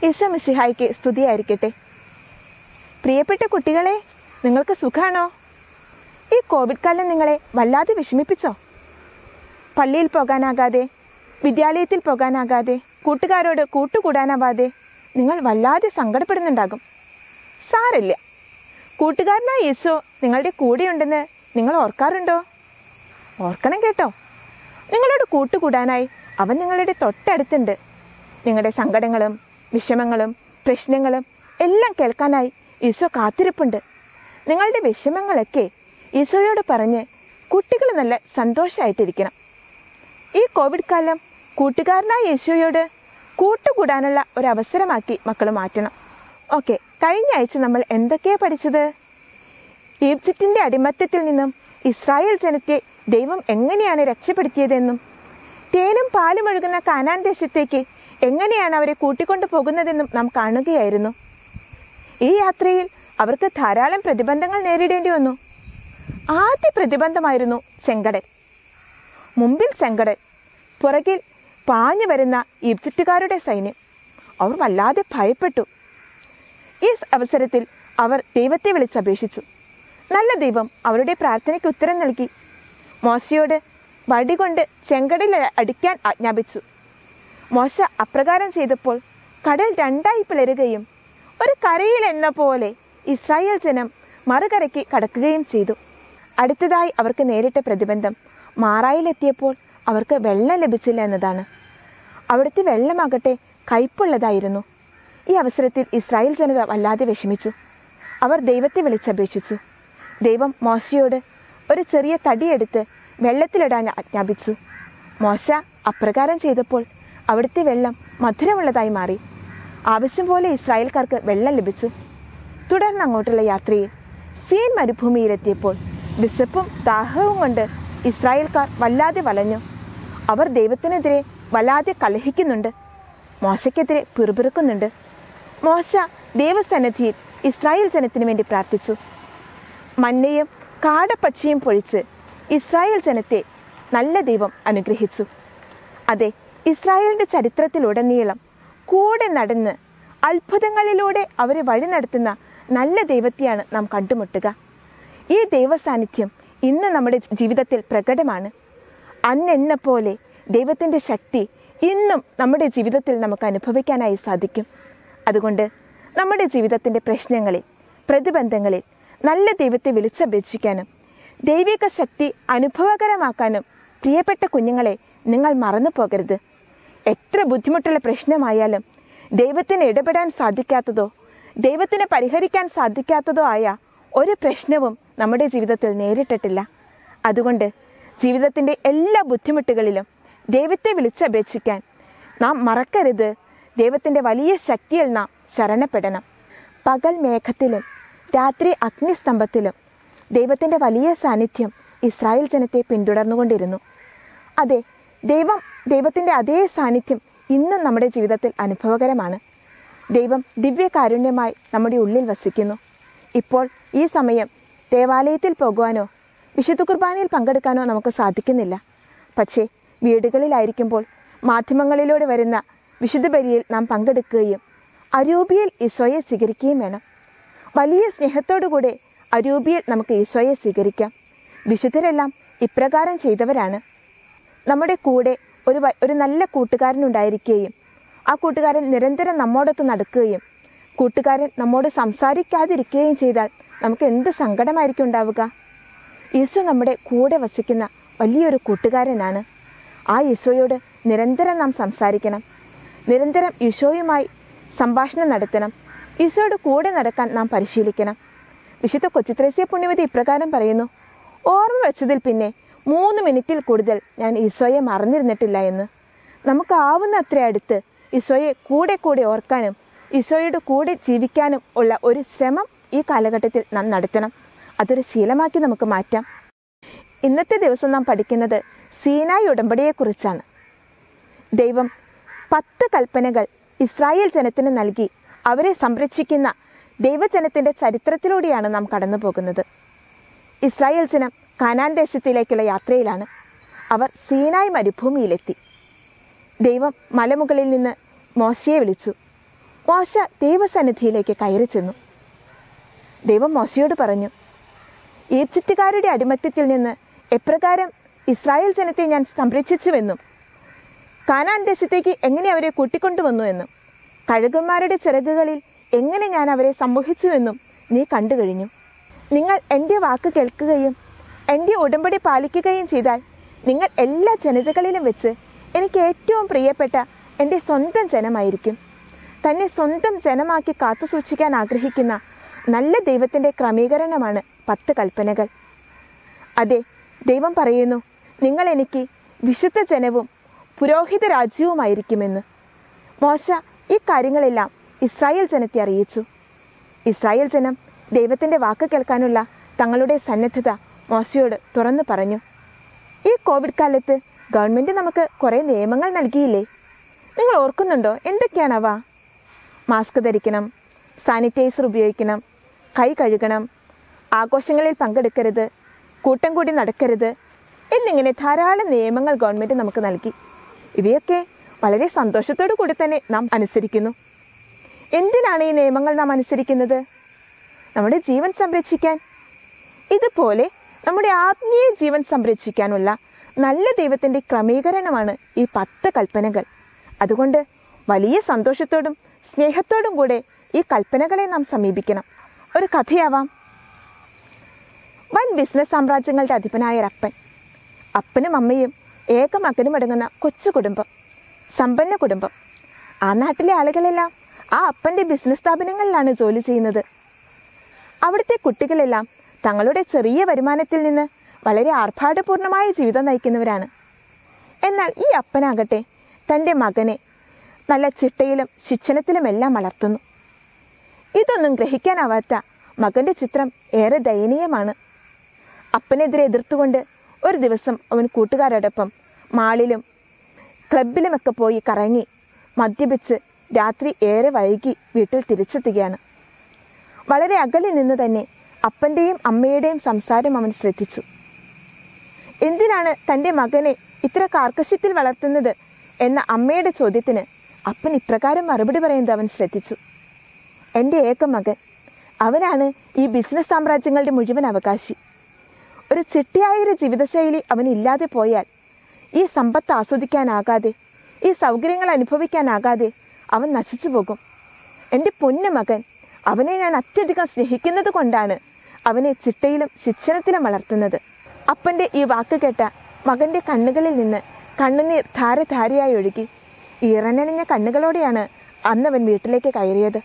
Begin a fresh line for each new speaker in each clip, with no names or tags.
ഈശോ മിശിഹായ്ക്ക് സ്തുതിയായിരിക്കട്ടെ പ്രിയപ്പെട്ട കുട്ടികളെ നിങ്ങൾക്ക് സുഖാണോ ഈ കോവിഡ് കാലം നിങ്ങളെ വല്ലാതെ വിഷമിപ്പിച്ചോ പള്ളിയിൽ പോകാനാകാതെ വിദ്യാലയത്തിൽ പോകാനാകാതെ കൂട്ടുകാരോട് കൂട്ടുകൂടാനാവാതെ നിങ്ങൾ വല്ലാതെ സങ്കടപ്പെടുന്നുണ്ടാകും സാരില്ല കൂട്ടുകാരനായ ഈശോ നിങ്ങളുടെ കൂടെയുണ്ടെന്ന് നിങ്ങൾ ഓർക്കാറുണ്ടോ ഓർക്കണം കേട്ടോ നിങ്ങളോട് കൂട്ടുകൂടാനായി അവൻ നിങ്ങളുടെ തൊട്ടടുത്തുണ്ട് നിങ്ങളുടെ സങ്കടങ്ങളും വിഷമങ്ങളും പ്രശ്നങ്ങളും എല്ലാം കേൾക്കാനായി ഈശോ കാത്തിരിപ്പുണ്ട് നിങ്ങളുടെ വിഷമങ്ങളൊക്കെ ഈശോയോട് പറഞ്ഞ് കുട്ടികൾ നല്ല സന്തോഷമായിട്ടിരിക്കണം ഈ കോവിഡ് കാലം കൂട്ടുകാരനായ യേശുയോട് കൂട്ടുകൂടാനുള്ള ഒരു അവസരമാക്കി മക്കൾ മാറ്റണം ഓക്കെ കഴിഞ്ഞ ആഴ്ച നമ്മൾ എന്തൊക്കെയാ പഠിച്ചത് ഈജിപ്തിന്റെ അടിമത്തത്തിൽ നിന്നും ഇസ്രായേൽ ജനത്തെ ദൈവം എങ്ങനെയാണ് രക്ഷപ്പെടുത്തിയതെന്നും തേനും പാലും ഒഴുകുന്ന കാനാൻ ദേശത്തേക്ക് എങ്ങനെയാണ് അവരെ കൂട്ടിക്കൊണ്ടു പോകുന്നതെന്നും നാം കാണുകയായിരുന്നു ഈ യാത്രയിൽ അവർക്ക് ധാരാളം പ്രതിബന്ധങ്ങൾ നേരിടേണ്ടി വന്നു ആദ്യ പ്രതിബന്ധമായിരുന്നു ചെങ്കടൽ മുമ്പിൽ ചെങ്കടൽ പുറകിൽ പാഞ്ഞു വരുന്ന ഈജിപ്തുകാരുടെ സൈന്യം അവർ വല്ലാതെ ഭയപ്പെട്ടു ഈ അവസരത്തിൽ അവർ ദൈവത്തെ വിളിച്ചപേക്ഷിച്ചു നല്ല ദൈവം അവരുടെ പ്രാർത്ഥനയ്ക്ക് ഉത്തരം നൽകി മോശയോട് വടികൊണ്ട് ചെങ്കടൽ അടിക്കാൻ ആജ്ഞാപിച്ചു മോശ അപ്രകാരം ചെയ്തപ്പോൾ കടൽ രണ്ടായി പിളരുകയും ഒരു കരയിൽ എന്ന പോലെ ഇസ്രായേൽ ജനം മറുകരയ്ക്ക് കടക്കുകയും ചെയ്തു അടുത്തതായി അവർക്ക് നേരിട്ട പ്രതിബന്ധം മാറായിലെത്തിയപ്പോൾ അവർക്ക് വെള്ളം ലഭിച്ചില്ല എന്നതാണ് അവിടുത്തെ വെള്ളമാകട്ടെ കയ്പുള്ളതായിരുന്നു ഈ അവസരത്തിൽ ഇസ്രായേൽ ജനത വല്ലാതെ വിഷമിച്ചു അവർ ദൈവത്തെ വിളിച്ചപേക്ഷിച്ചു ദൈവം മോശയോട് ഒരു ചെറിയ തടിയെടുത്ത് വെള്ളത്തിലിടാൻ ആജ്ഞാപിച്ചു മോശ അപ്രകാരം ചെയ്തപ്പോൾ അവിടുത്തെ വെള്ളം മധുരമുള്ളതായി മാറി ആവശ്യം പോലെ ഇസ്രായേൽക്കാർക്ക് വെള്ളം ലഭിച്ചു തുടർന്ന് അങ്ങോട്ടുള്ള യാത്രയിൽ സീൻ മരുഭൂമിയിലെത്തിയപ്പോൾ വിശപ്പും ദാഹവും കൊണ്ട് ഇസ്രായേൽക്കാർ വല്ലാതെ വലഞ്ഞു അവർ ദൈവത്തിനെതിരെ വല്ലാതെ കലഹിക്കുന്നുണ്ട് മോശയ്ക്കെതിരെ പിറുപിറുക്കുന്നുണ്ട് മോശ ദൈവസന്നിധിയിൽ ഇസ്രായേൽ ജനത്തിനു വേണ്ടി പ്രാർത്ഥിച്ചു മന്നയും കാടപ്പക്ഷിയും പൊഴിച്ച് ഇസ്രായേൽ ജനത്തെ നല്ല ദൈവം അനുഗ്രഹിച്ചു അതെ ഇസ്രായേലിന്റെ ചരിത്രത്തിലുടനീളം കൂടെ നടന്ന് അത്ഭുതങ്ങളിലൂടെ അവരെ വഴി നടത്തുന്ന നല്ല ദൈവത്തെയാണ് നാം കണ്ടുമുട്ടുക ഈ ദൈവസാന്നിധ്യം ഇന്ന് നമ്മുടെ ജീവിതത്തിൽ പ്രകടമാണ് അന്നെന്ന പോലെ ദൈവത്തിൻ്റെ ശക്തി ഇന്നും നമ്മുടെ ജീവിതത്തിൽ നമുക്ക് അനുഭവിക്കാനായി സാധിക്കും അതുകൊണ്ട് നമ്മുടെ ജീവിതത്തിൻ്റെ പ്രശ്നങ്ങളിൽ പ്രതിബന്ധങ്ങളിൽ നല്ല ദൈവത്തെ വിളിച്ചപേക്ഷിക്കാനും ദൈവിക ശക്തി അനുഭവകരമാക്കാനും പ്രിയപ്പെട്ട കുഞ്ഞുങ്ങളെ നിങ്ങൾ മറന്നു പോകരുത് എത്ര ബുദ്ധിമുട്ടുള്ള പ്രശ്നമായാലും ദൈവത്തിന് ഇടപെടാൻ സാധിക്കാത്തതോ ദൈവത്തിന് പരിഹരിക്കാൻ സാധിക്കാത്തതോ ആയ ഒരു പ്രശ്നവും നമ്മുടെ ജീവിതത്തിൽ നേരിട്ടിട്ടില്ല അതുകൊണ്ട് ജീവിതത്തിൻ്റെ എല്ലാ ബുദ്ധിമുട്ടുകളിലും ദൈവത്തെ വിളിച്ചപേക്ഷിക്കാൻ നാം മറക്കരുത് ദൈവത്തിൻ്റെ വലിയ ശക്തിയിൽ നാം ശരണപ്പെടണം പകൽ മേഘത്തിലും രാത്രി അഗ്നിസ്തംഭത്തിലും ദൈവത്തിൻ്റെ വലിയ സാന്നിധ്യം ഇസ്രായേൽ ജനത്തെ പിന്തുടർന്നുകൊണ്ടിരുന്നു അതെ ദൈവം ദൈവത്തിൻ്റെ അതേ സാന്നിധ്യം ഇന്നും നമ്മുടെ ജീവിതത്തിൽ അനുഭവകരമാണ് ദൈവം ദിവ്യകാരുണ്യമായി നമ്മുടെ ഉള്ളിൽ വസിക്കുന്നു ഇപ്പോൾ ഈ സമയം ദേവാലയത്തിൽ പോകുവാനോ വിശുദ്ധ കുർബാനയിൽ പങ്കെടുക്കാനോ നമുക്ക് സാധിക്കുന്നില്ല പക്ഷേ വീടുകളിലായിരിക്കുമ്പോൾ മാധ്യമങ്ങളിലൂടെ വരുന്ന വിശുദ്ധ ബലിയിൽ നാം പങ്കെടുക്കുകയും അരൂപിയിൽ ഈശോയെ സ്വീകരിക്കുകയും വേണം വലിയ സ്നേഹത്തോടുകൂടെ അരൂപിയിൽ നമുക്ക് ഈശോയെ സ്വീകരിക്കാം വിശുദ്ധരെല്ലാം ഇപ്രകാരം ചെയ്തവരാണ് നമ്മുടെ കൂടെ ഒരു വ- ഒരു നല്ല കൂട്ടുകാരനുണ്ടായിരിക്കുകയും ആ കൂട്ടുകാരൻ നിരന്തരം നമ്മോടൊത്ത് നടക്കുകയും കൂട്ടുകാരൻ നമ്മോട് സംസാരിക്കാതിരിക്കുകയും ചെയ്താൽ നമുക്ക് എന്ത് സങ്കടമായിരിക്കും ഉണ്ടാവുക ഈശോ നമ്മുടെ കൂടെ വസിക്കുന്ന വലിയൊരു കൂട്ടുകാരനാണ് ആ ഈശോയോട് നിരന്തരം നാം സംസാരിക്കണം നിരന്തരം ഈശോയുമായി സംഭാഷണം നടത്തണം ഈശോയുടെ കൂടെ നടക്കാൻ നാം പരിശീലിക്കണം വിശുദ്ധ കൊച്ചിത്രേസ്യ പുണ്യവതി ഇപ്രകാരം പറയുന്നു ഓർമ്മ വെച്ചതിൽ പിന്നെ മൂന്ന് മിനിറ്റിൽ കൂടുതൽ ഞാൻ ഈശോയെ മറന്നിരുന്നിട്ടില്ല എന്ന് നമുക്ക് ആവുന്ന അത്ര അടുത്ത് ഈശോയെ കൂടെ കൂടെ ഓർക്കാനും ഈശോയുടെ കൂടെ ജീവിക്കാനും ഉള്ള ഒരു ശ്രമം ഈ കാലഘട്ടത്തിൽ നാം നടത്തണം അതൊരു ശീലമാക്കി നമുക്ക് മാറ്റാം ഇന്നത്തെ ദിവസം നാം പഠിക്കുന്നത് സീനായി ഉടമ്പടിയെക്കുറിച്ചാണ് ദൈവം പത്ത് കൽപ്പനകൾ ഇസ്രായേൽ ജനത്തിന് നൽകി അവരെ സംരക്ഷിക്കുന്ന ദൈവജനത്തിന്റെ ചരിത്രത്തിലൂടെയാണ് നാം കടന്നു പോകുന്നത് ഇസ്രായേൽ ജനം കനാൻ ദേശത്തിലേക്കുള്ള യാത്രയിലാണ് അവർ സീനായ് മരുഭൂമിയിലെത്തി ദൈവം മലമുകളിൽ നിന്ന് മോശയെ വിളിച്ചു മോശ ദൈവസന്നിധിയിലേക്ക് കയറി ചെന്നു ദൈവം മോശയോട് പറഞ്ഞു ഈജിപ്തുകാരുടെ അടിമത്യത്തിൽ നിന്ന് എപ്രകാരം ഇസ്രായേൽ ജനത്തെ ഞാൻ സംരക്ഷിച്ചുവെന്നും കാനാൻ ദേശത്തേക്ക് എങ്ങനെ അവരെ കൂട്ടിക്കൊണ്ടുവന്നു എന്നും കഴുകന്മാരുടെ ചിറകുകളിൽ എങ്ങനെ ഞാൻ അവരെ സംവഹിച്ചുവെന്നും നീ കണ്ടു കഴിഞ്ഞു നിങ്ങൾ എൻ്റെ വാക്ക് കേൾക്കുകയും എൻ്റെ ഉടമ്പടി പാലിക്കുകയും ചെയ്താൽ നിങ്ങൾ എല്ലാ ജനതകളിലും വെച്ച് എനിക്ക് ഏറ്റവും പ്രിയപ്പെട്ട എൻ്റെ സ്വന്തം ജനമായിരിക്കും തന്നെ സ്വന്തം ജനമാക്കി കാത്തു സൂക്ഷിക്കാൻ ആഗ്രഹിക്കുന്ന നല്ല ദൈവത്തിൻ്റെ ക്രമീകരണമാണ് പത്ത് കൽപ്പനകൾ അതെ ദൈവം പറയുന്നു നിങ്ങൾ എനിക്ക് വിശുദ്ധ ജനവും പുരോഹിത രാജ്യവുമായിരിക്കുമെന്ന് മോശ ഈ കാര്യങ്ങളെല്ലാം ഇസ്രായേൽ ജനത്തെ അറിയിച്ചു ഇസ്രായേൽ ജനം ദൈവത്തിൻ്റെ വാക്ക് കേൾക്കാനുള്ള തങ്ങളുടെ സന്നദ്ധത മോശയോട് തുറന്നു പറഞ്ഞു ഈ കോവിഡ് കാലത്ത് ഗവൺമെൻറ് നമുക്ക് കുറേ നിയമങ്ങൾ നൽകിയില്ലേ നിങ്ങൾ ഓർക്കുന്നുണ്ടോ എന്തൊക്കെയാണവ മാസ്ക് ധരിക്കണം സാനിറ്റൈസർ ഉപയോഗിക്കണം കൈ കഴുകണം ആഘോഷങ്ങളിൽ പങ്കെടുക്കരുത് കൂട്ടം കൂടി നടക്കരുത് എന്നിങ്ങനെ ധാരാളം നിയമങ്ങൾ ഗവൺമെൻറ് നമുക്ക് നൽകി ഇവയൊക്കെ വളരെ സന്തോഷത്തോടു കൂടി തന്നെ നാം അനുസരിക്കുന്നു എന്തിനാണ് ഈ നിയമങ്ങൾ നാം അനുസരിക്കുന്നത് നമ്മുടെ ജീവൻ സംരക്ഷിക്കാൻ ഇതുപോലെ നമ്മുടെ ആത്മീയ ജീവൻ സംരക്ഷിക്കാനുള്ള നല്ല ദൈവത്തിൻ്റെ ക്രമീകരണമാണ് ഈ പത്ത് കൽപ്പനകൾ അതുകൊണ്ട് വലിയ സന്തോഷത്തോടും സ്നേഹത്തോടും കൂടെ ഈ കൽപ്പനകളെ നാം സമീപിക്കണം ഒരു കഥയാവാം വൻ ബിസിനസ് സാമ്രാജ്യങ്ങളുടെ അധിപനായ ഒരപ്പൻ അപ്പനും അമ്മയും ഏക മകനും അടങ്ങുന്ന കൊച്ചു കുടുംബം സമ്പന്ന കുടുംബം ആ നാട്ടിലെ ആളുകളെല്ലാം ആ അപ്പൻ്റെ ബിസിനസ് സ്ഥാപനങ്ങളിലാണ് ജോലി ചെയ്യുന്നത് അവിടുത്തെ കുട്ടികളെല്ലാം തങ്ങളുടെ ചെറിയ വരുമാനത്തിൽ നിന്ന് വളരെ ആർഭാടപൂർണമായ ജീവിതം നയിക്കുന്നവരാണ് എന്നാൽ ഈ അപ്പനാകട്ടെ തൻ്റെ മകനെ നല്ല ചിട്ടയിലും ശിക്ഷണത്തിലുമെല്ലാം വളർത്തുന്നു ഇതൊന്നും ഗ്രഹിക്കാനാവാത്ത മകന്റെ ചിത്രം ഏറെ ദയനീയമാണ് അപ്പനെതിരെ എതിർത്തുകൊണ്ട് ഒരു ദിവസം അവൻ കൂട്ടുകാരോടൊപ്പം മാളിലും ക്ലബിലുമൊക്കെ പോയി കറങ്ങി മദ്യപിച്ച് രാത്രി ഏറെ വൈകി വീട്ടിൽ തിരിച്ചെത്തുകയാണ് വളരെ അകലിൽ നിന്ന് തന്നെ അപ്പൻ്റെയും അമ്മയുടെയും സംസാരം അവൻ ശ്രദ്ധിച്ചു എന്തിനാണ് തൻ്റെ മകനെ ഇത്ര കാർക്കശ്യത്തിൽ വളർത്തുന്നത് എന്ന അമ്മയുടെ ചോദ്യത്തിന് അപ്പൻ ഇപ്രകാരം മറുപടി പറയുന്നത് അവൻ ശ്രദ്ധിച്ചു എൻ്റെ ഏക മകൻ അവനാണ് ഈ ബിസിനസ് സാമ്രാജ്യങ്ങളുടെ മുഴുവൻ അവകാശി ഒരു ചിട്ടയായൊരു ജീവിതശൈലി അവനില്ലാതെ പോയാൽ ഈ സമ്പത്ത് ആസ്വദിക്കാനാകാതെ ഈ സൗകര്യങ്ങൾ അനുഭവിക്കാനാകാതെ അവൻ നശിച്ചു പോകും എൻ്റെ പൊന്നു മകൻ അവനെ ഞാൻ അത്യധികം സ്നേഹിക്കുന്നത് കൊണ്ടാണ് അവനെ ചിട്ടയിലും ശിക്ഷണത്തിലും വളർത്തുന്നത് അപ്പൻ്റെ ഈ വാക്ക് കേട്ട മകൻ്റെ കണ്ണുകളിൽ നിന്ന് കണ്ണുനീർ ധാരധാരയായി ഒഴുകി ഈറനണിഞ്ഞ കണ്ണുകളോടെയാണ് അന്നവൻ വീട്ടിലേക്ക് കയറിയത്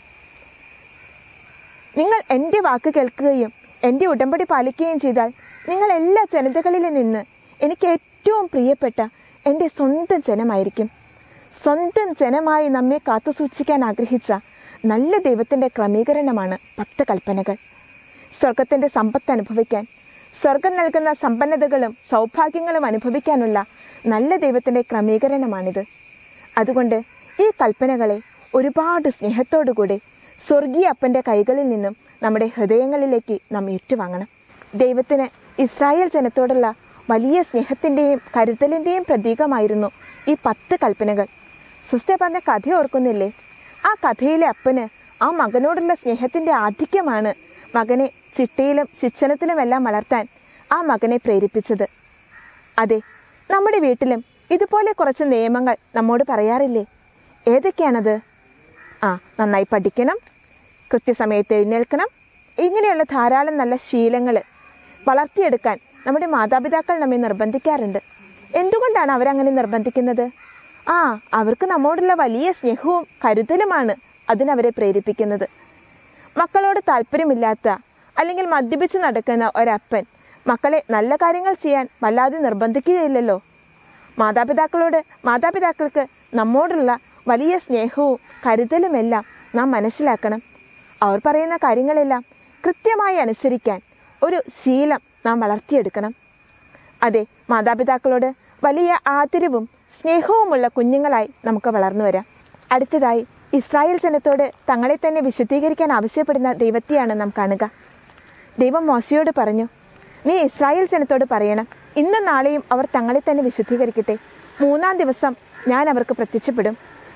നിങ്ങൾ എൻ്റെ വാക്ക് കേൾക്കുകയും എൻ്റെ ഉടമ്പടി പാലിക്കുകയും ചെയ്താൽ നിങ്ങൾ എല്ലാ ജനതകളിൽ നിന്ന് എനിക്ക് ഏറ്റവും പ്രിയപ്പെട്ട എൻ്റെ സ്വന്തം ജനമായിരിക്കും സ്വന്തം ജനമായി നമ്മെ കാത്തുസൂക്ഷിക്കാൻ ആഗ്രഹിച്ച നല്ല ദൈവത്തിൻ്റെ ക്രമീകരണമാണ് പത്ത് കൽപ്പനകൾ സ്വർഗത്തിൻ്റെ സമ്പത്ത് അനുഭവിക്കാൻ സ്വർഗം നൽകുന്ന സമ്പന്നതകളും സൗഭാഗ്യങ്ങളും അനുഭവിക്കാനുള്ള നല്ല ദൈവത്തിൻ്റെ ക്രമീകരണമാണിത് അതുകൊണ്ട് ഈ കൽപ്പനകളെ ഒരുപാട് സ്നേഹത്തോടുകൂടി സ്വർഗീയ അപ്പൻ്റെ കൈകളിൽ നിന്നും നമ്മുടെ ഹൃദയങ്ങളിലേക്ക് നാം ഏറ്റുവാങ്ങണം ദൈവത്തിന് ഇസ്രായേൽ ജനത്തോടുള്ള വലിയ സ്നേഹത്തിൻ്റെയും കരുതലിൻ്റെയും പ്രതീകമായിരുന്നു ഈ പത്ത് കൽപ്പനകൾ സിസ്റ്റർ പറഞ്ഞ കഥ ഓർക്കുന്നില്ലേ ആ കഥയിലെ അപ്പന് ആ മകനോടുള്ള സ്നേഹത്തിൻ്റെ ആധിക്യമാണ് മകനെ ചിട്ടയിലും ശിക്ഷണത്തിലുമെല്ലാം വളർത്താൻ ആ മകനെ പ്രേരിപ്പിച്ചത് അതെ നമ്മുടെ വീട്ടിലും ഇതുപോലെ കുറച്ച് നിയമങ്ങൾ നമ്മോട് പറയാറില്ലേ ഏതൊക്കെയാണത് ആ നന്നായി പഠിക്കണം കൃത്യസമയത്ത് എഴുന്നേൽക്കണം ഇങ്ങനെയുള്ള ധാരാളം നല്ല ശീലങ്ങൾ വളർത്തിയെടുക്കാൻ നമ്മുടെ മാതാപിതാക്കൾ നമ്മെ നിർബന്ധിക്കാറുണ്ട് എന്തുകൊണ്ടാണ് അവരങ്ങനെ നിർബന്ധിക്കുന്നത് ആ അവർക്ക് നമ്മോടുള്ള വലിയ സ്നേഹവും കരുതലുമാണ് അതിനവരെ പ്രേരിപ്പിക്കുന്നത് മക്കളോട് താല്പര്യമില്ലാത്ത അല്ലെങ്കിൽ മദ്യപിച്ച് നടക്കുന്ന ഒരപ്പൻ മക്കളെ നല്ല കാര്യങ്ങൾ ചെയ്യാൻ വല്ലാതെ നിർബന്ധിക്കുകയില്ലല്ലോ മാതാപിതാക്കളോട് മാതാപിതാക്കൾക്ക് നമ്മോടുള്ള വലിയ സ്നേഹവും കരുതലുമെല്ലാം നാം മനസ്സിലാക്കണം അവർ പറയുന്ന കാര്യങ്ങളെല്ലാം കൃത്യമായി അനുസരിക്കാൻ ഒരു ശീലം നാം വളർത്തിയെടുക്കണം അതെ മാതാപിതാക്കളോട് വലിയ ആദരവും സ്നേഹവുമുള്ള കുഞ്ഞുങ്ങളായി നമുക്ക് വളർന്നു വരാം അടുത്തതായി ഇസ്രായേൽ ജനത്തോട് തങ്ങളെ തന്നെ വിശുദ്ധീകരിക്കാൻ ആവശ്യപ്പെടുന്ന ദൈവത്തെയാണ് നാം കാണുക ദൈവം മോശയോട് പറഞ്ഞു നീ ഇസ്രായേൽ ജനത്തോട് പറയണം ഇന്നും നാളെയും അവർ തങ്ങളെ തന്നെ വിശുദ്ധീകരിക്കട്ടെ മൂന്നാം ദിവസം ഞാൻ അവർക്ക് പ്രത്യക്ഷപ്പെടും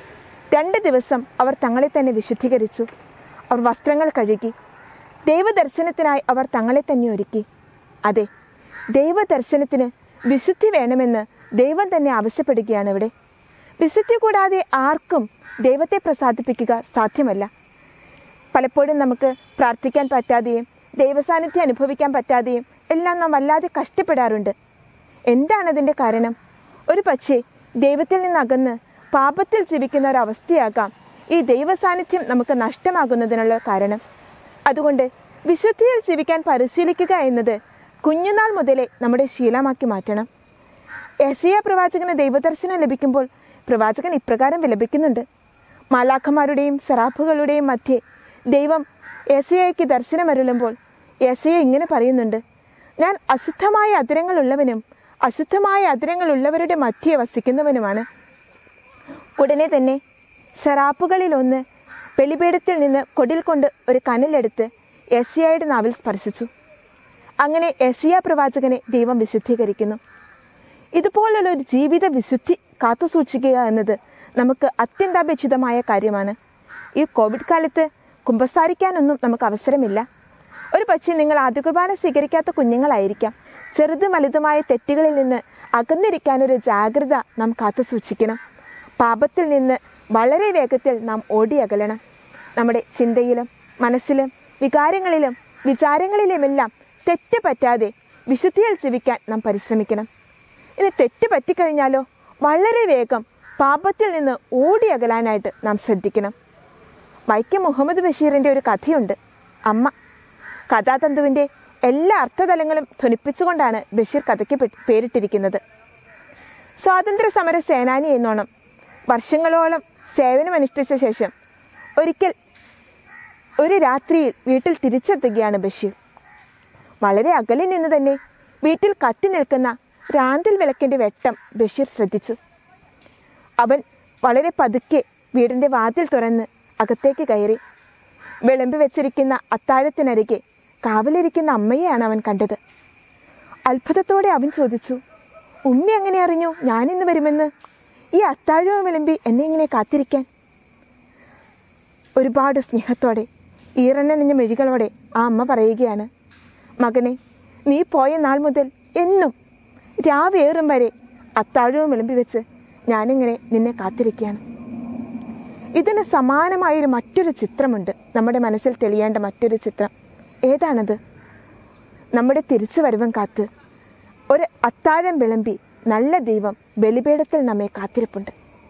രണ്ട് ദിവസം അവർ തങ്ങളെ തന്നെ വിശുദ്ധീകരിച്ചു അവർ വസ്ത്രങ്ങൾ കഴുകി ദൈവദർശനത്തിനായി അവർ തങ്ങളെ തന്നെ ഒരുക്കി അതെ ദൈവദർശനത്തിന് വിശുദ്ധി വേണമെന്ന് ദൈവം തന്നെ ആവശ്യപ്പെടുകയാണ് ഇവിടെ വിശുദ്ധി കൂടാതെ ആർക്കും ദൈവത്തെ പ്രസാദിപ്പിക്കുക സാധ്യമല്ല പലപ്പോഴും നമുക്ക് പ്രാർത്ഥിക്കാൻ പറ്റാതെയും ദൈവസാന്നിധ്യം അനുഭവിക്കാൻ പറ്റാതെയും എല്ലാം നാം വല്ലാതെ കഷ്ടപ്പെടാറുണ്ട് എന്താണ് അതിൻ്റെ കാരണം ഒരു പക്ഷേ ദൈവത്തിൽ നിന്നകന്ന് പാപത്തിൽ ജീവിക്കുന്ന ഒരവസ്ഥയാകാം ഈ ദൈവസാന്നിധ്യം നമുക്ക് നഷ്ടമാകുന്നതിനുള്ള കാരണം അതുകൊണ്ട് വിശുദ്ധിയിൽ ജീവിക്കാൻ പരിശീലിക്കുക എന്നത് കുഞ്ഞുനാൾ മുതലേ നമ്മുടെ ശീലമാക്കി മാറ്റണം എസിയ പ്രവാചകന് ദൈവദർശനം ലഭിക്കുമ്പോൾ പ്രവാചകൻ ഇപ്രകാരം വിലപിക്കുന്നുണ്ട് മാലാഖമാരുടെയും സറാഫുകളുടെയും മധ്യേ ദൈവം എസിയയ്ക്ക് ദർശനമരുളുമ്പോൾ എസിയ ഇങ്ങനെ പറയുന്നുണ്ട് ഞാൻ അശുദ്ധമായ അതിരങ്ങളുള്ളവനും അശുദ്ധമായ അതിരങ്ങളുള്ളവരുടെ മധ്യേ വസിക്കുന്നവനുമാണ് ഉടനെ തന്നെ സെറാപ്പുകളിൽ ഒന്ന് ബലിപീഠത്തിൽ നിന്ന് കൊടിൽ കൊണ്ട് ഒരു കനലെടുത്ത് എസിയയുടെ നാവിൽ സ്പർശിച്ചു അങ്ങനെ എസിയ പ്രവാചകനെ ദൈവം വിശുദ്ധീകരിക്കുന്നു ഇതുപോലുള്ള ഒരു ജീവിത വിശുദ്ധി കാത്തു സൂക്ഷിക്കുക എന്നത് നമുക്ക് അത്യന്താപേക്ഷിതമായ കാര്യമാണ് ഈ കോവിഡ് കാലത്ത് കുമ്പസാരിക്കാനൊന്നും നമുക്ക് അവസരമില്ല ഒരു പക്ഷേ നിങ്ങൾ ആദ്യ കുർബാന സ്വീകരിക്കാത്ത കുഞ്ഞുങ്ങളായിരിക്കാം ചെറുതും വലുതുമായ തെറ്റുകളിൽ നിന്ന് അകന്നിരിക്കാനൊരു ജാഗ്രത നാം കാത്തു സൂക്ഷിക്കണം പാപത്തിൽ നിന്ന് വളരെ വേഗത്തിൽ നാം ഓടിയകലണം നമ്മുടെ ചിന്തയിലും മനസ്സിലും വികാരങ്ങളിലും വിചാരങ്ങളിലുമെല്ലാം തെറ്റ് പറ്റാതെ വിശുദ്ധിയിൽ ജീവിക്കാൻ നാം പരിശ്രമിക്കണം ഇനി തെറ്റ് പറ്റിക്കഴിഞ്ഞാലോ വളരെ വേഗം പാപത്തിൽ നിന്ന് ഓടിയകലാനായിട്ട് നാം ശ്രദ്ധിക്കണം വൈക്കം മുഹമ്മദ് ബഷീറിൻ്റെ ഒരു കഥയുണ്ട് അമ്മ കഥാതന്തുവിൻ്റെ എല്ലാ അർത്ഥതലങ്ങളും ധ്വനിപ്പിച്ചുകൊണ്ടാണ് ബഷീർ കഥയ്ക്ക് പെ- പേരിട്ടിരിക്കുന്നത് സ്വാതന്ത്ര്യ സമര സേനാനി എന്നോണം വർഷങ്ങളോളം സേവനമനുഷ്ഠിച്ച ശേഷം ഒരിക്കൽ ഒരു രാത്രിയിൽ വീട്ടിൽ തിരിച്ചെത്തുകയാണ് ബഷീർ വളരെ അകലിൽ നിന്ന് തന്നെ വീട്ടിൽ കത്തി നിൽക്കുന്ന റാന്തൽ വിളക്കിന്റെ വെട്ടം ബഷീർ ശ്രദ്ധിച്ചു അവൻ വളരെ പതുക്കെ വീടിന്റെ വാതിൽ തുറന്ന് അകത്തേക്ക് കയറി വിളമ്പി വെച്ചിരിക്കുന്ന അത്താഴത്തിനരികെ കാവലിരിക്കുന്ന അമ്മയെയാണ് അവൻ കണ്ടത് അത്ഭുതത്തോടെ അവൻ ചോദിച്ചു ഉമ്മ എങ്ങനെ അറിഞ്ഞു ഞാനിന്ന് വരുമെന്ന് ഈ അത്താഴവും വിളമ്പി എന്നെ ഇങ്ങനെ കാത്തിരിക്കാൻ ഒരുപാട് സ്നേഹത്തോടെ ഈറനണിഞ്ഞ മെഴികളോടെ ആ അമ്മ പറയുകയാണ് മകനെ നീ പോയ നാൾ മുതൽ എന്നും രാവേറും വരെ അത്താഴവും വിളമ്പി വെച്ച് ഞാനിങ്ങനെ നിന്നെ കാത്തിരിക്കുകയാണ് ഇതിന് സമാനമായൊരു മറ്റൊരു ചിത്രമുണ്ട് നമ്മുടെ മനസ്സിൽ തെളിയേണ്ട മറ്റൊരു ചിത്രം ഏതാണത് നമ്മുടെ തിരിച്ചു വരവും കാത്ത് ഒരു അത്താഴം വിളമ്പി നല്ല ദൈവം ബലിപീഠത്തിൽ നമ്മെ കാത്തിരിപ്പുണ്ട്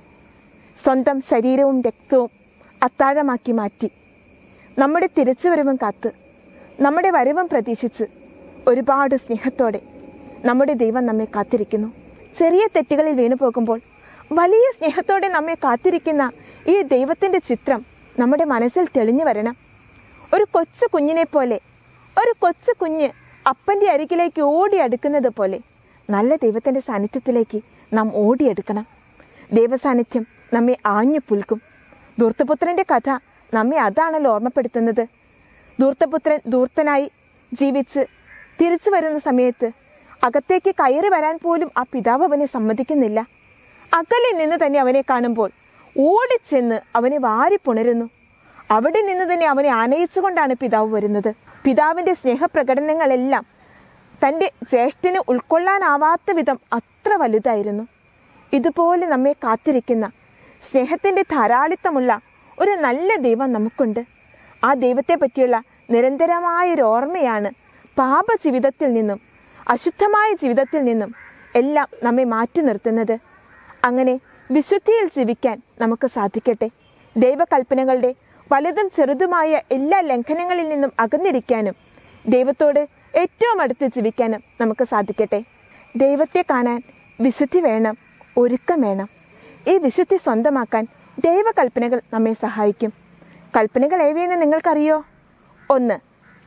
സ്വന്തം ശരീരവും രക്തവും അത്താഴമാക്കി മാറ്റി നമ്മുടെ തിരിച്ചുവരവും കാത്ത് നമ്മുടെ വരവും പ്രതീക്ഷിച്ച് ഒരുപാട് സ്നേഹത്തോടെ നമ്മുടെ ദൈവം നമ്മെ കാത്തിരിക്കുന്നു ചെറിയ തെറ്റുകളിൽ വീണു പോകുമ്പോൾ വലിയ സ്നേഹത്തോടെ നമ്മെ കാത്തിരിക്കുന്ന ഈ ദൈവത്തിൻ്റെ ചിത്രം നമ്മുടെ മനസ്സിൽ തെളിഞ്ഞു വരണം ഒരു കൊച്ചു കുഞ്ഞിനെ പോലെ ഒരു കൊച്ചു കുഞ്ഞ് അപ്പൻ്റെ അരികിലേക്ക് ഓടി അടുക്കുന്നത് പോലെ നല്ല ദൈവത്തിൻ്റെ സാന്നിധ്യത്തിലേക്ക് നാം ഓടിയെടുക്കണം ദൈവസാന്നിധ്യം നമ്മെ ആഞ്ഞു പുൽക്കും ധൂർത്തപുത്രൻ്റെ കഥ നമ്മെ അതാണല്ലോ ഓർമ്മപ്പെടുത്തുന്നത് ധൂർത്തപുത്രൻ ധൂർത്തനായി ജീവിച്ച് തിരിച്ചു വരുന്ന സമയത്ത് അകത്തേക്ക് കയറി വരാൻ പോലും ആ പിതാവ് അവനെ സമ്മതിക്കുന്നില്ല അകലെ നിന്ന് തന്നെ അവനെ കാണുമ്പോൾ ഓടിച്ചെന്ന് അവനെ വാരിപ്പുണരുന്നു അവിടെ നിന്ന് തന്നെ അവനെ ആനയിച്ചുകൊണ്ടാണ് പിതാവ് വരുന്നത് പിതാവിൻ്റെ സ്നേഹപ്രകടനങ്ങളെല്ലാം തൻ്റെ ജ്യേഷ്ഠന് ഉൾക്കൊള്ളാനാവാത്ത വിധം അത്ര വലുതായിരുന്നു ഇതുപോലെ നമ്മെ കാത്തിരിക്കുന്ന സ്നേഹത്തിൻ്റെ ധാരാളിത്തമുള്ള ഒരു നല്ല ദൈവം നമുക്കുണ്ട് ആ ദൈവത്തെ പറ്റിയുള്ള നിരന്തരമായൊരു ഓർമ്മയാണ് പാപ ജീവിതത്തിൽ നിന്നും അശുദ്ധമായ ജീവിതത്തിൽ നിന്നും എല്ലാം നമ്മെ മാറ്റി നിർത്തുന്നത് അങ്ങനെ വിശുദ്ധിയിൽ ജീവിക്കാൻ നമുക്ക് സാധിക്കട്ടെ ദൈവകൽപ്പനകളുടെ വലുതും ചെറുതുമായ എല്ലാ ലംഘനങ്ങളിൽ നിന്നും അകന്നിരിക്കാനും ദൈവത്തോട് ഏറ്റവും അടുത്ത് ജീവിക്കാനും നമുക്ക് സാധിക്കട്ടെ ദൈവത്തെ കാണാൻ വിശുദ്ധി വേണം ഒരുക്കം വേണം ഈ വിശുദ്ധി സ്വന്തമാക്കാൻ ദൈവകൽപ്പനകൾ നമ്മെ സഹായിക്കും കൽപ്പനകൾ ഏവയെന്ന് നിങ്ങൾക്കറിയോ ഒന്ന്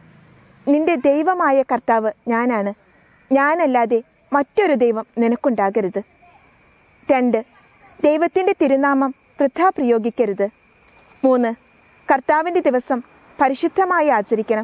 നിന്റെ ദൈവമായ കർത്താവ് ഞാനാണ് ഞാനല്ലാതെ മറ്റൊരു ദൈവം നിനക്കുണ്ടാകരുത് രണ്ട് ദൈവത്തിൻ്റെ തിരുനാമം വൃഥാ പ്രയോഗിക്കരുത് മൂന്ന് കർത്താവിൻ്റെ ദിവസം പരിശുദ്ധമായി ആചരിക്കണം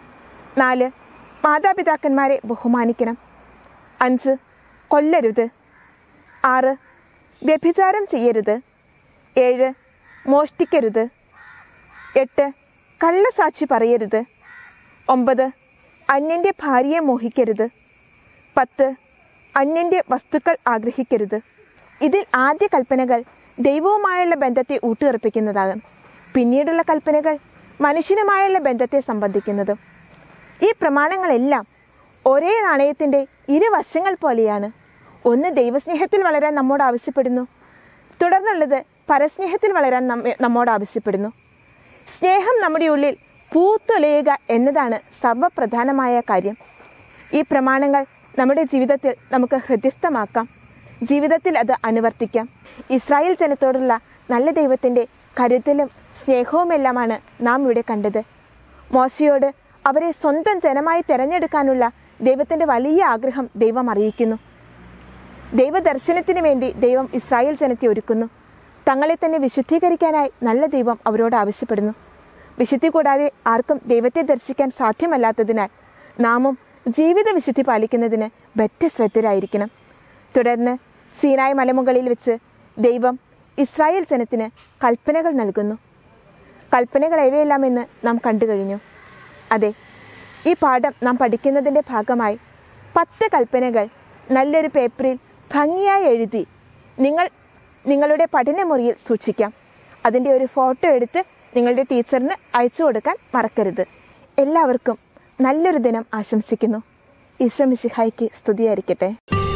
നാല് മാതാപിതാക്കന്മാരെ ബഹുമാനിക്കണം അഞ്ച് കൊല്ലരുത് ആറ് വ്യഭിചാരം ചെയ്യരുത് ഏഴ് മോഷ്ടിക്കരുത് എട്ട് കള്ളസാക്ഷി പറയരുത് ഒമ്പത് അന്യൻ്റെ ഭാര്യയെ മോഹിക്കരുത് പത്ത് അന്യൻ്റെ വസ്തുക്കൾ ആഗ്രഹിക്കരുത് ഇതിൽ ആദ്യ കൽപ്പനകൾ ദൈവവുമായുള്ള ബന്ധത്തെ ഊട്ടിയുറപ്പിക്കുന്നതാകും പിന്നീടുള്ള കൽപ്പനകൾ മനുഷ്യനുമായുള്ള ബന്ധത്തെ സംബന്ധിക്കുന്നതും ഈ പ്രമാണങ്ങളെല്ലാം ഒരേ നാണയത്തിൻ്റെ ഇരുവശങ്ങൾ പോലെയാണ് ഒന്ന് ദൈവസ്നേഹത്തിൽ വളരാൻ നമ്മോട് ആവശ്യപ്പെടുന്നു തുടർന്നുള്ളത് പരസ്നേഹത്തിൽ വളരാൻ നമ്മെ നമ്മോട് ആവശ്യപ്പെടുന്നു സ്നേഹം നമ്മുടെ ഉള്ളിൽ പൂത്തൊലയുക എന്നതാണ് സർവപ്രധാനമായ കാര്യം ഈ പ്രമാണങ്ങൾ നമ്മുടെ ജീവിതത്തിൽ നമുക്ക് ഹൃദ്യസ്ഥമാക്കാം ജീവിതത്തിൽ അത് അനുവർത്തിക്കാം ഇസ്രായേൽ ജനത്തോടുള്ള നല്ല ദൈവത്തിൻ്റെ കരുതലും സ്നേഹവുമെല്ലാമാണ് നാം ഇവിടെ കണ്ടത് മോശയോട് അവരെ സ്വന്തം ജനമായി തിരഞ്ഞെടുക്കാനുള്ള ദൈവത്തിൻ്റെ വലിയ ആഗ്രഹം ദൈവം അറിയിക്കുന്നു ദൈവദർശനത്തിന് വേണ്ടി ദൈവം ഇസ്രായേൽ ജനത്തെ ഒരുക്കുന്നു തങ്ങളെ തന്നെ വിശുദ്ധീകരിക്കാനായി നല്ല ദൈവം അവരോട് ആവശ്യപ്പെടുന്നു വിശുദ്ധി കൂടാതെ ആർക്കും ദൈവത്തെ ദർശിക്കാൻ സാധ്യമല്ലാത്തതിനാൽ നാമും ജീവിത വിശുദ്ധി പാലിക്കുന്നതിന് ബറ്റ ശ്രദ്ധരായിരിക്കണം തുടർന്ന് സീനായ് മലമുകളിൽ വെച്ച് ദൈവം ഇസ്രായേൽ ജനത്തിന് കൽപ്പനകൾ നൽകുന്നു കൽപ്പനകൾ എവയെല്ലാമെന്ന് നാം കണ്ടു കഴിഞ്ഞു അതെ ഈ പാഠം നാം പഠിക്കുന്നതിൻ്റെ ഭാഗമായി പത്ത് കൽപ്പനകൾ നല്ലൊരു പേപ്പറിൽ ഭംഗിയായി എഴുതി നിങ്ങൾ നിങ്ങളുടെ പഠനമുറിയിൽ സൂക്ഷിക്കാം അതിൻ്റെ ഒരു ഫോട്ടോ എടുത്ത് നിങ്ങളുടെ ടീച്ചറിന് അയച്ചു കൊടുക്കാൻ മറക്കരുത് എല്ലാവർക്കും നല്ലൊരു ദിനം ആശംസിക്കുന്നു ഈശോ മിശിഹായ്ക്ക് സ്തുതിയായിരിക്കട്ടെ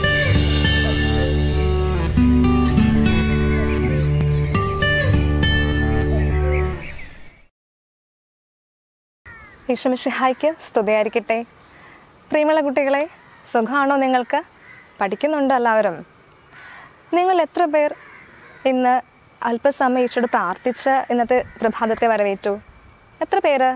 ഈശ്വമിഷിഹായ്ക്ക് സ്തുതിയായിരിക്കട്ടെ പ്രിയമുള്ള കുട്ടികളെ സുഖമാണോ നിങ്ങൾക്ക് പഠിക്കുന്നുണ്ടോ എല്ലാവരും നിങ്ങൾ എത്ര പേർ ഇന്ന് അല്പസമയം ഈശോട് പ്രാർത്ഥിച്ച് ഇന്നത്തെ പ്രഭാതത്തെ വരവേറ്റു എത്ര പേര്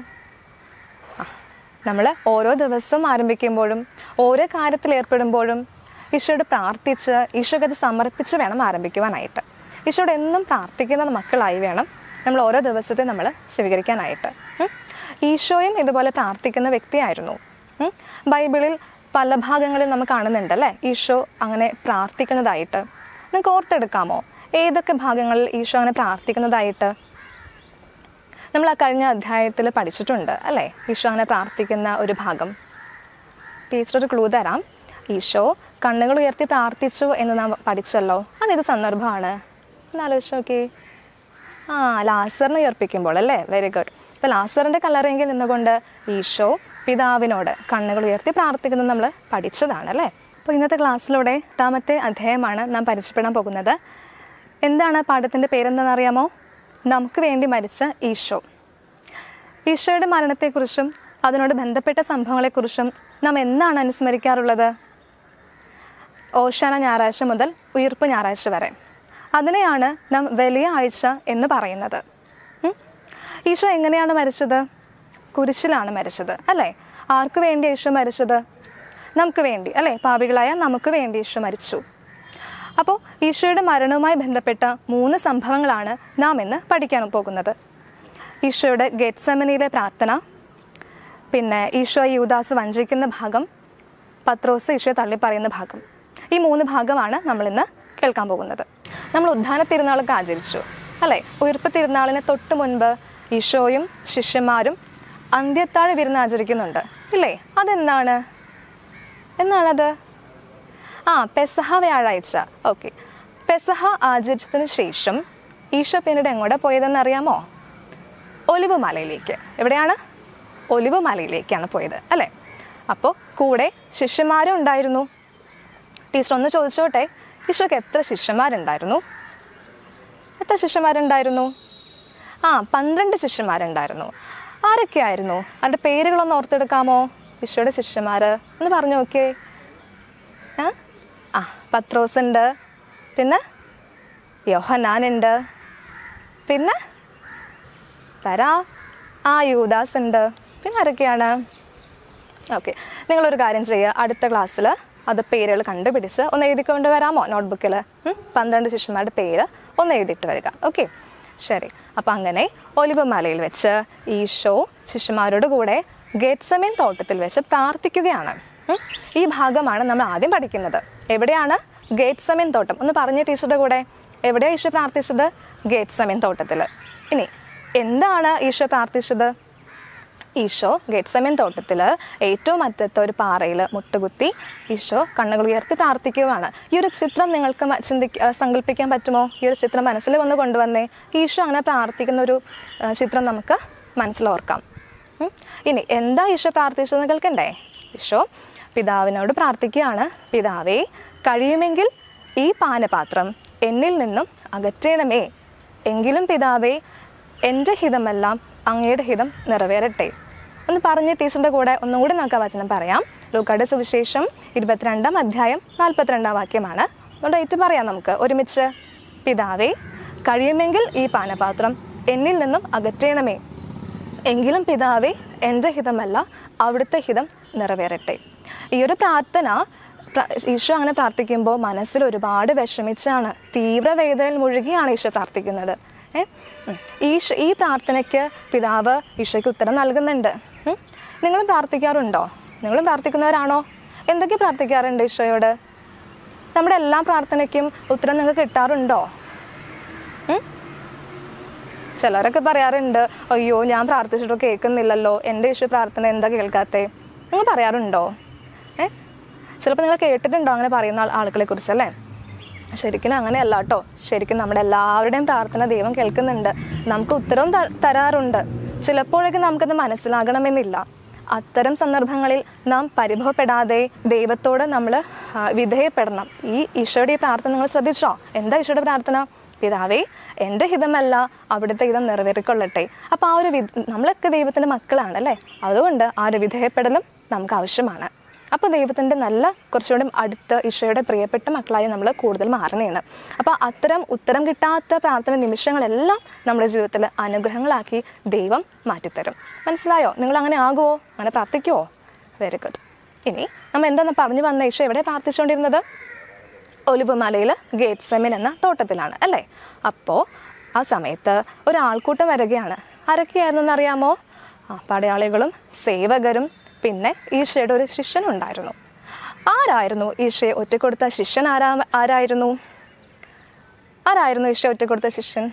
നമ്മൾ ഓരോ ദിവസം ആരംഭിക്കുമ്പോഴും ഓരോ കാര്യത്തിൽ ഏർപ്പെടുമ്പോഴും ഈശോയോട് പ്രാർത്ഥിച്ച് ഈശോയ്ക്ക് അത് സമർപ്പിച്ച് വേണം ആരംഭിക്കുവാനായിട്ട് ഈശോയോട് എന്നും പ്രാർത്ഥിക്കുന്ന മക്കളായി വേണം നമ്മൾ ഓരോ ദിവസത്തെ നമ്മൾ സ്വീകരിക്കാനായിട്ട് ഉം. ഈശോയും ഇതുപോലെ പ്രാർത്ഥിക്കുന്ന വ്യക്തിയായിരുന്നു ഉം. ബൈബിളിൽ പല ഭാഗങ്ങളിൽ നമ്മൾ കാണുന്നുണ്ട് അല്ലേ ഈശോ അങ്ങനെ പ്രാർത്ഥിക്കുന്നതായിട്ട് നിങ്ങൾക്ക് ഓർത്തെടുക്കാമോ ഏതൊക്കെ ഭാഗങ്ങളിൽ ഈശോ അങ്ങനെ പ്രാർത്ഥിക്കുന്നതായിട്ട് നമ്മൾ ആ കഴിഞ്ഞ അധ്യായത്തിൽ പഠിച്ചിട്ടുണ്ട് അല്ലേ ഈശോ അങ്ങനെ പ്രാർത്ഥിക്കുന്ന ഒരു ഭാഗം ടീച്ചർ ഒരു ക്ലൂ തരാം ഈശോ കണ്ണുകൾ ഉയർത്തി പ്രാർത്ഥിച്ചു എന്ന് നാം പഠിച്ചല്ലോ അതേത് സന്ദർഭമാണ് ഒന്ന് ആലോചിച്ച് നോക്കി ആ ലാസറിനെ ഉയർപ്പിക്കുമ്പോൾ അല്ലേ വെരി ഗുഡ് ഇപ്പോൾ ലാസറിൻ്റെ കല്ലറയെങ്കിൽ നിന്നുകൊണ്ട് ഈശോ പിതാവിനോട് കണ്ണുകൾ ഉയർത്തി പ്രാർത്ഥിക്കുന്നത് നമ്മൾ പഠിച്ചതാണ് അല്ലേ അപ്പോൾ ഇന്നത്തെ ക്ലാസ്സിലൂടെ എട്ടാമത്തെ അധ്യായമാണ് നാം പരിചയപ്പെടാൻ പോകുന്നത് എന്താണ് പാഠത്തിൻ്റെ പേരെന്താണെന്ന് അറിയാമോ നമുക്ക് വേണ്ടി മരിച്ച ഈശോ ഈശോയുടെ മരണത്തെക്കുറിച്ചും അതിനോട് ബന്ധപ്പെട്ട സംഭവങ്ങളെക്കുറിച്ചും നാം എന്താണ് അനുസ്മരിക്കാറുള്ളത് ഓശാന ഞായറാഴ്ച മുതൽ ഉയിർപ്പ് ഞായറാഴ്ച വരെ അതിനെയാണ് നാം വലിയ ആഴ്ച എന്ന് പറയുന്നത് ഉം? ഈശോ എങ്ങനെയാണ് മരിച്ചത് കുരിശിലാണ് മരിച്ചത് അല്ലേ ആർക്ക് വേണ്ടി ഈശോ മരിച്ചത് നമുക്ക് വേണ്ടി അല്ലേ പാപികളായ നമുക്ക് വേണ്ടി ഈശോ മരിച്ചു അപ്പോൾ ഈശോയുടെ മരണവുമായി ബന്ധപ്പെട്ട മൂന്ന് സംഭവങ്ങളാണ് നാം ഇന്ന് പഠിക്കാൻ പോകുന്നത് ഈശോയുടെ ഗെറ്റ്സമനിയിലെ പ്രാർത്ഥന പിന്നെ ഈശോ യൂദാസ് വഞ്ചിക്കുന്ന ഭാഗം പത്രോസ് ഈശോയെ തള്ളിപ്പറയുന്ന ഭാഗം ഈ മൂന്ന് ഭാഗമാണ് നമ്മൾ ഇന്ന് കേൾക്കാൻ പോകുന്നത് നമ്മൾ ഉദ്ധാന തിരുനാളൊക്കെ ആചരിച്ചു അല്ലേ ഉയർപ്പ് തിരുനാളിന് തൊട്ട് മുൻപ് ഈശോയും ശിഷ്യന്മാരും അന്ത്യത്താഴ് വിരുന്ന് ആചരിക്കുന്നുണ്ട് ഇല്ലേ അതെന്താണ് എന്നാണത് ആ പെസഹ വ്യാഴാഴ്ച ഓക്കെ പെസഹ ആചരിച്ചതിന് ശേഷം ഈശോ പിന്നീട് എങ്ങോട്ടാ പോയതെന്ന് അറിയാമോ ഒലിവ് മലയിലേക്ക് എവിടെയാണ് ഒലിവ് മലയിലേക്കാണ് പോയത് അല്ലേ അപ്പോൾ കൂടെ ശിഷ്യന്മാരും ഉണ്ടായിരുന്നു ടീച്ചർ ഒന്ന് ചോദിച്ചോട്ടെ ഈശോയ്ക്ക് എത്ര ശിഷ്യന്മാരുണ്ടായിരുന്നു എത്ര ശിഷ്യന്മാരുണ്ടായിരുന്നു ആ പന്ത്രണ്ട് ശിഷ്യന്മാരുണ്ടായിരുന്നു ആരൊക്കെയായിരുന്നു അവരുടെ പേരുകളൊന്ന് ഓർത്തെടുക്കാമോ ഈശോയുടെ ശിഷ്യന്മാർ ഒന്ന് പറഞ്ഞു നോക്കിയേ ആ ആ പത്രോസ് ഉണ്ട് പിന്നെ യോഹനാനുണ്ട് പിന്നെ തരാ ആ യൂദാസ് ഉണ്ട് പിന്നെ ആരൊക്കെയാണ് ഓക്കെ നിങ്ങളൊരു കാര്യം ചെയ്യുക അടുത്ത ക്ലാസ്സിൽ അത് പേരുകൾ കണ്ടുപിടിച്ച് ഒന്ന് എഴുതിക്കൊണ്ട് വരാമോ നോട്ട്ബുക്കിൽ പന്ത്രണ്ട് ശിഷ്യന്മാരുടെ പേര് ഒന്ന് എഴുതിയിട്ട് വരിക ഓക്കെ ശരി അപ്പം അങ്ങനെ ഒലിവ് മലയിൽ വെച്ച് ഈശോ ശിഷ്യന്മാരോട് കൂടെ ഗേറ്റ്സമീൻ തോട്ടത്തിൽ വെച്ച് പ്രാർത്ഥിക്കുകയാണ് ഉം. ഈ ഭാഗമാണ് നമ്മൾ ആദ്യം പഠിക്കുന്നത് എവിടെയാണ് ഗേറ്റ്സമീൻ തോട്ടം ഒന്ന് പറഞ്ഞ ടീച്ചറുടെ കൂടെ എവിടെയാണ് ഈശോ പ്രാർത്ഥിച്ചത് ഗേറ്റ്സമീൻ തോട്ടത്തിൽ ഇനി എന്താണ് ഈശോ പ്രാർത്ഥിച്ചത് ഈശോ ഗെറ്റ്സമൻ തോട്ടത്തിൽ ഏറ്റവും അറ്റത്തെ ഒരു പാറയിൽ മുട്ടുകുത്തി ഈശോ കണ്ണുകൾ ഉയർത്തി പ്രാർത്ഥിക്കുകയാണ് ഈ ഒരു ചിത്രം നിങ്ങൾക്ക് മ- ചിന്തിക്ക ആ, സങ്കല്പിക്കാൻ പറ്റുമോ ഈ ഒരു ചിത്രം മനസ്സിൽ വന്ന് കൊണ്ടുവന്നേ ഈശോ അങ്ങനെ പ്രാർത്ഥിക്കുന്ന ഒരു ആ, ചിത്രം നമുക്ക് മനസ്സിലോർക്കാം ഉം. ഇനി എന്താ ഈശോ പ്രാർത്ഥിച്ചതെന്ന് കേൾക്കണ്ടേ ഈശോ പിതാവിനോട് പ്രാർത്ഥിക്കുകയാണ് പിതാവേ കഴിയുമെങ്കിൽ ഈ പാനപാത്രം എന്നിൽ നിന്നും അകറ്റണമേ എങ്കിലും പിതാവേ എൻ്റെ ഹിതമെല്ലാം അങ്ങയുടെ ഹിതം നിറവേറട്ടെ ഒന്ന് പറഞ്ഞ് ടീച്ചറിൻ്റെ കൂടെ ഒന്നും കൂടി നമുക്ക് ആ വചനം പറയാം ലൂക്കായുടെ സുവിശേഷം ഇരുപത്തിരണ്ടാം അധ്യായം നാൽപ്പത്തിരണ്ടാം വാക്യമാണ് അതുകൊണ്ട് ഏറ്റു പറയാം നമുക്ക് ഒരുമിച്ച് പിതാവേ കഴിയുമെങ്കിൽ ഈ പാനപാത്രം എന്നിൽ നിന്നും അകറ്റണമേ എങ്കിലും പിതാവേ എൻ്റെ ഹിതമല്ല അവിടുത്തെ ഹിതം നിറവേറട്ടെ ഈ ഒരു പ്രാർത്ഥന പ്ര- ഈശോ അങ്ങനെ പ്രാർത്ഥിക്കുമ്പോൾ മനസ്സിൽ ഒരുപാട് വിഷമിച്ചാണ് തീവ്രവേദനയിൽ മുഴുകിയാണ് ഈശോ പ്രാർത്ഥിക്കുന്നത് ഏ ഉം. ഈശോ ഈ പ്രാർത്ഥനയ്ക്ക് പിതാവ് ഈശോയ്ക്ക് ഉത്തരം നൽകുന്നുണ്ട് ഉം. നിങ്ങളും പ്രാർത്ഥിക്കാറുണ്ടോ നിങ്ങളും പ്രാർത്ഥിക്കുന്നവരാണോ എന്തൊക്കെ പ്രാർത്ഥിക്കാറുണ്ട് ഈശോയോട് നമ്മുടെ എല്ലാ പ്രാർത്ഥനയ്ക്കും ഉത്തരം നിങ്ങൾക്ക് കിട്ടാറുണ്ടോ ഉം? ചിലരൊക്കെ പറയാറുണ്ട് അയ്യോ ഞാൻ പ്രാർത്ഥിച്ചിട്ടോ കേൾക്കുന്നില്ലല്ലോ എൻ്റെ ഈശോ പ്രാർത്ഥന എന്താ കേൾക്കാത്തേ നിങ്ങൾ പറയാറുണ്ടോ ഏ ചിലപ്പോൾ നിങ്ങൾ കേട്ടിട്ടുണ്ടോ അങ്ങനെ പറയുന്ന ആൾ- ആളുകളെ കുറിച്ചല്ലേ ശരിക്കും അങ്ങനെയല്ല കേട്ടോ ശരിക്കും നമ്മുടെ എല്ലാവരുടെയും പ്രാർത്ഥന ദൈവം കേൾക്കുന്നുണ്ട് നമുക്ക് ഉത്തരവും ത- തരാറുണ്ട് ചിലപ്പോഴൊക്കെ നമുക്കത് മനസ്സിലാകണമെന്നില്ല അത്തരം സന്ദർഭങ്ങളിൽ നാം പരിഭവപ്പെടാതെ ദൈവത്തോട് നമ്മൾ വിധേയപ്പെടണം ഈ ഈശോയുടെ ഈ പ്രാർത്ഥന നിങ്ങൾ ശ്രദ്ധിച്ചോ എന്താ ഈശോയുടെ പ്രാർത്ഥന പിതാവേ എൻ്റെ ഹിതമല്ല അവിടുത്തെ ഹിതം നിറവേറിക്കൊള്ളട്ടെ അപ്പോൾ ആ ഒരു വി നമ്മളൊക്കെ ദൈവത്തിൻ്റെ മക്കളാണ് അല്ലേ അതുകൊണ്ട് ആ ഒരു വിധേയപ്പെടലും നമുക്ക് ആവശ്യമാണ് അപ്പോൾ ദൈവത്തിൻ്റെ നല്ല കുറച്ചുകൂടി അടുത്ത് ഈശോയുടെ പ്രിയപ്പെട്ട മക്കളായി നമ്മൾ കൂടുതൽ മാറണേണ് അപ്പോൾ അത്തരം ഉത്തരം കിട്ടാത്ത പ്രാർത്ഥന നിമിഷങ്ങളെല്ലാം നമ്മുടെ ജീവിതത്തിൽ അനുഗ്രഹങ്ങളാക്കി ദൈവം മാറ്റിത്തരും മനസ്സിലായോ നിങ്ങൾ അങ്ങനെ ആകുമോ അങ്ങനെ പ്രാർത്ഥിക്കുമോ വെരി ഗുഡ് ഇനി നമ്മൾ എന്താണെന്ന് പറഞ്ഞു വന്ന ഈശോ എവിടെ പ്രാർത്ഥിച്ചുകൊണ്ടിരുന്നത് ഒലിവുമലയിൽ ഗേറ്റ് സെമിൻ എന്ന തോട്ടത്തിലാണ് അല്ലേ അപ്പോൾ ആ സമയത്ത് ഒരു ആൾക്കൂട്ടം വരികയാണ് ആരൊക്കെയായിരുന്നു എന്നറിയാമോ ആ പടയാളികളും സേവകരും പിന്നെ ഈശോയുടെ ഒരു ശിഷ്യനുണ്ടായിരുന്നു ആരായിരുന്നു ഈശോയെ ഒറ്റക്കൊടുത്ത ശിഷ്യൻ ആരാ ആരായിരുന്നു ആരായിരുന്നു ഈശോ ഒറ്റക്കൊടുത്ത ശിഷ്യൻ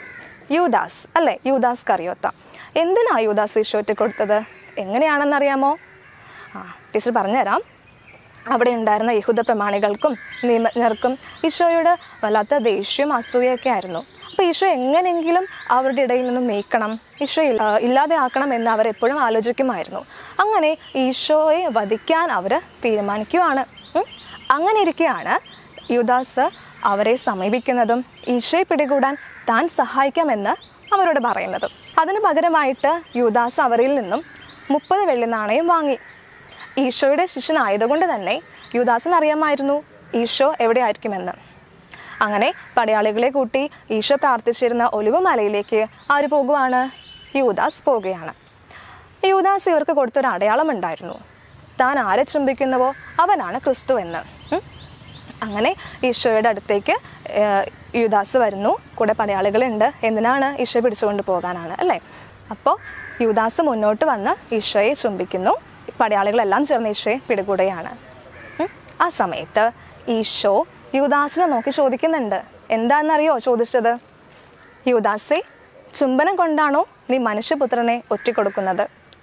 യൂദാസ് അല്ലേ യൂദാസ് കറിയോത്ത എന്തിനാ യൂദാസ് ഈശോ ഒറ്റക്കൊടുത്തത് എങ്ങനെയാണെന്നറിയാമോ ആ ടീച്ചർ പറഞ്ഞുതരാം അവിടെ ഉണ്ടായിരുന്ന യഹൂദ പ്രമാണികൾക്കും നിയമജ്ഞർക്കും ഈശോയോട് വല്ലാത്ത ദേഷ്യവും അസൂയൊക്കെ ആയിരുന്നു അപ്പോൾ ഈശോ എങ്ങനെയെങ്കിലും അവരുടെ ഇടയിൽ നിന്നും നീക്കണം ഈശോ ഇല്ല- ആ, ഇല്ലാതെയാക്കണം എന്ന് അവർ എപ്പോഴും ആലോചിക്കുമായിരുന്നു അങ്ങനെ ഈശോയെ വധിക്കാൻ അവർ തീരുമാനിക്കുവാണ് ഉം. അങ്ങനെ ഇരിക്കെയാണ് യുദാസ് അവരെ സമീപിക്കുന്നതും ഈശോയെ പിടികൂടാൻ താൻ സഹായിക്കാമെന്ന് അവരോട് പറയുന്നതും അതിന് പകരമായിട്ട് യുദാസ് അവരിൽ നിന്നും മുപ്പത് വെള്ളി നാണയം വാങ്ങി ഈശോയുടെ ശിഷ്യനായതുകൊണ്ട് തന്നെ യുദാസിന് അറിയാമായിരുന്നു ഈശോ എവിടെയായിരിക്കുമെന്ന് അങ്ങനെ പടയാളികളെ കൂട്ടി ഈശോ പ്രാർത്ഥിച്ചിരുന്ന ഒലിവ് മലയിലേക്ക് ആര് പോകുവാണ് യൂദാസ് പോവുകയാണ് യൂദാസ് ഇവർക്ക് കൊടുത്തൊരു അടയാളം ഉണ്ടായിരുന്നു താൻ ആരെ ചുംബിക്കുന്നുവോ അവനാണ് ക്രിസ്തു എന്ന് ഉം. അങ്ങനെ ഈശോയുടെ അടുത്തേക്ക് ഏഹ്, യൂദാസ് വരുന്നു കൂടെ പടയാളികളുണ്ട് എന്തിനാണ് ഈശോയെ പിടിച്ചുകൊണ്ട് പോകാനാണ് അല്ലേ അപ്പോൾ യൂദാസ് മുന്നോട്ട് വന്ന് ഈശോയെ ചുംബിക്കുന്നു പടയാളികളെല്ലാം ചേർന്ന് ഈശോയെ പിടികൂടുകയാണ് ഉം. ആ സമയത്ത് ഈശോ യൂദാസിനെ നോക്കി ചോദിക്കുന്നുണ്ട് എന്താണെന്നറിയോ ചോദിച്ചത് യൂദാസെ ചുംബനം കൊണ്ടാണോ നീ മനുഷ്യപുത്രനെ ഒറ്റിക്കൊടുക്കുന്നത്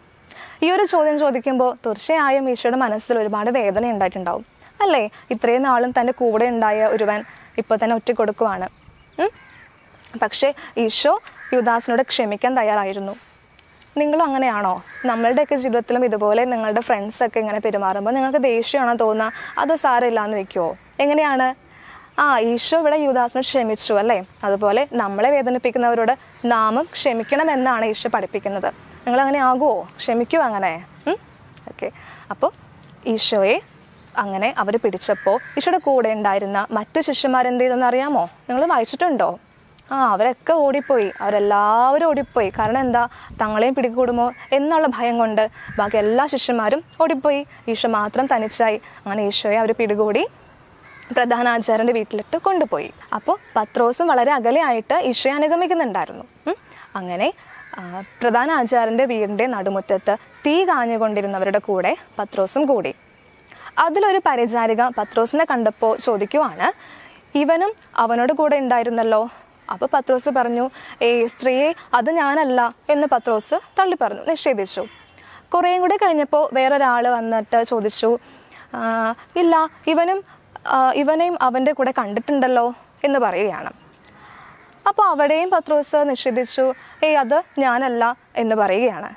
ഈ ഒരു ചോദ്യം ചോദിക്കുമ്പോൾ തീർച്ചയായും ഈശോയുടെ മനസ്സിൽ ഒരുപാട് വേദന ഉണ്ടായിട്ടുണ്ടാവും അല്ലേ ഇത്രയും നാളും തൻ്റെ കൂടെ ഉണ്ടായ ഒരുവൻ ഇപ്പോൾ തന്നെ ഒറ്റിക്കൊടുക്കുവാണ് ഉം? പക്ഷേ ഈശോ യുദാസിനോട് ക്ഷമിക്കാൻ തയ്യാറായിരുന്നു നിങ്ങളും അങ്ങനെയാണോ നമ്മളുടെയൊക്കെ ജീവിതത്തിലും ഇതുപോലെ നിങ്ങളുടെ ഫ്രണ്ട്സൊക്കെ ഇങ്ങനെ പെരുമാറുമ്പോൾ നിങ്ങൾക്ക് ദേഷ്യമാണോ തോന്നുക അത് സാരമില്ല എന്ന് വെക്കുമോ എങ്ങനെയാണ് ആ ഈശോ ഇവിടെ യുദാസിനോട് ക്ഷമിച്ചു അല്ലേ അതുപോലെ നമ്മളെ വേദനിപ്പിക്കുന്നവരോട് നാമം ക്ഷമിക്കണം എന്നാണ് ഈശോ പഠിപ്പിക്കുന്നത് നിങ്ങൾ അങ്ങനെ ആകുമോ ക്ഷമിക്കുമോ അങ്ങനെ ഓക്കെ അപ്പോൾ ഈശോയെ അങ്ങനെ അവർ പിടിച്ചപ്പോൾ ഈശോയുടെ കൂടെ ഉണ്ടായിരുന്ന മറ്റു ശിഷ്യന്മാരെന്ത് ചെയ്തെന്ന് അറിയാമോ നിങ്ങൾ വായിച്ചിട്ടുണ്ടോ ആ അവരൊക്കെ ഓടിപ്പോയി അവരെല്ലാവരും ഓടിപ്പോയി കാരണം എന്താ തങ്ങളെയും പിടികൂടുമോ എന്നുള്ള ഭയം കൊണ്ട് ബാക്കി എല്ലാ ശിഷ്യന്മാരും ഓടിപ്പോയി ഈശോ മാത്രം തനിച്ചായി അങ്ങനെ ഈശോയെ അവർ പിടികൂടി പ്രധാനാചാര്യൻ്റെ വീട്ടിലിട്ട് കൊണ്ടുപോയി അപ്പോൾ പത്രോസും വളരെ അകലെയായിട്ട് ഈശോയെ അനുഗമിക്കുന്നുണ്ടായിരുന്നു ഉം. അങ്ങനെ ആ, പ്രധാന ആചാര്യൻ്റെ വീടിൻ്റെ നടുമുറ്റത്ത് തീ കാഞ്ഞുകൊണ്ടിരുന്നവരുടെ കൂടെ പത്രോസും കൂടി അതിലൊരു പരിചാരിക പത്രോസിനെ കണ്ടപ്പോൾ ചോദിക്കുവാണ് ഇവനും അവനോട് കൂടെ ഉണ്ടായിരുന്നല്ലോ അപ്പോൾ പത്രോസ് പറഞ്ഞു ഏ സ്ത്രീയെ അത് ഞാനല്ല എന്ന് പത്രോസ് തള്ളി പറഞ്ഞു നിഷേധിച്ചു കുറേയും കൂടെ കഴിഞ്ഞപ്പോൾ വേറൊരാൾ വന്നിട്ട് ചോദിച്ചു "ആ, ഇല്ല ഇവനും ആ, ഇവനെയും അവൻ്റെ കൂടെ കണ്ടിട്ടുണ്ടല്ലോ എന്ന് പറയുകയാണ് അപ്പോൾ അവിടെയും പത്രോസ് നിഷേധിച്ചു ഏയ് അത് ഞാനല്ല എന്ന് പറയുകയാണ്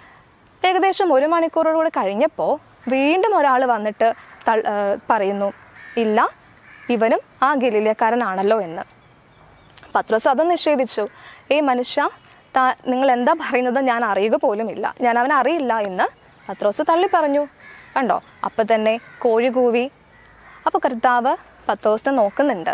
ഏകദേശം ഒരു മണിക്കൂറോടുകൂടി കഴിഞ്ഞപ്പോൾ വീണ്ടും ഒരാൾ വന്നിട്ട് തൾ- ആ, പറയുന്നു ഇല്ല ഇവനും ആ ഗലീലക്കാരനാണല്ലോ എന്ന് പത്രോസ് അതും നിഷേധിച്ചു ഏയ് മനുഷ്യ താ നിങ്ങൾ എന്താ പറയുന്നത് ഞാൻ അറിയുക പോലുമില്ല ഞാൻ അവനെ അറിയില്ല എന്ന് പത്രോസ് തള്ളി പറഞ്ഞു കണ്ടോ അപ്പം തന്നെ കോഴി കൂവി അപ്പോൾ കർത്താവ് പത്രോസിനെ നോക്കുന്നുണ്ട്